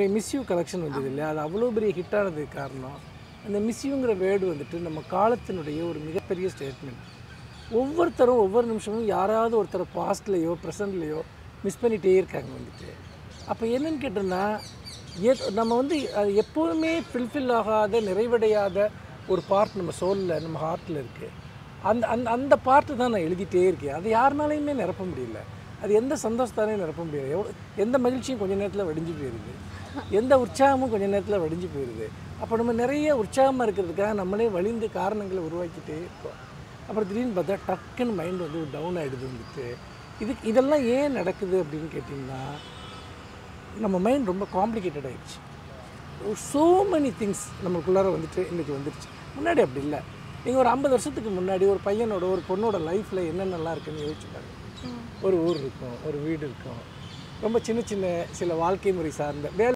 என்னுடைய miss you collection வந்தது இல்லையா அது அவ்வளோ பெரிய ஹிட் ஆனதுக்கு காரணம் அந்த மிஸ்யூங்கிற வேர்டு வந்துட்டு நம்ம காலத்தினுடைய ஒரு மிகப்பெரிய ஸ்டேட்மெண்ட் ஒவ்வொருத்தரும் ஒவ்வொரு நிமிஷமும் யாராவது ஒருத்தர் பாஸ்ட்லேயோ ப்ரெசண்ட்லேயோ மிஸ் பண்ணிகிட்டே இருக்காங்க வந்துட்டு அப்போ என்னன்னு கேட்டோம்னா ஏ நம்ம வந்து அது எப்போதுமே ஃபில்ஃபில் ஆகாத நிறைவடையாத ஒரு பார்ட் நம்ம சோலில் நம்ம ஹார்ட்டில் இருக்குது அந்த அந்த அந்த பார்ட்டு தான் நான் எழுதிட்டே இருக்கேன் அது யாருனாலையுமே நிரப்ப முடியல அது எந்த சந்தோஷத்தாலையும் நிரப்ப முடியல எவ்வளோ எந்த மகிழ்ச்சியும் கொஞ்ச நேரத்தில் வடிஞ்சு போயிடுது எந்த உற்சாகமும் கொஞ்ச நேரத்தில் வடிஞ்சு போயிடுது அப்போ நம்ம நிறைய உற்சாகமாக இருக்கிறதுக்காக நம்மளே வலிந்து காரணங்களை உருவாக்கிட்டே இருக்கோம் அப்புறம் திடீர்னு பார்த்தா டக்குன்னு மைண்ட் வந்து டவுன் ஆகிடுது வந்துட்டு இதுக்கு இதெல்லாம் ஏன் நடக்குது அப்படின்னு கேட்டிங்கன்னா நம்ம மைண்ட் ரொம்ப காம்ப்ளிகேட்டட் ஆயிடுச்சு ஸோ many திங்ஸ் நம்மளுக்குள்ளார வந்துட்டு இன்றைக்கி வந்துடுச்சு முன்னாடி அப்படி இல்லை நீங்கள் ஒரு ஐம்பது வருஷத்துக்கு முன்னாடி ஒரு பையனோட ஒரு பொண்ணோட லைஃப்பில் என்னென்னலாம் இருக்குன்னு யோசிச்சு பாருங்க ஒரு ஊர் இருக்கும் ஒரு வீடு இருக்கும் ரொம்ப சின்ன சின்ன சில வாழ்க்கை முறை சார்ந்த வேலை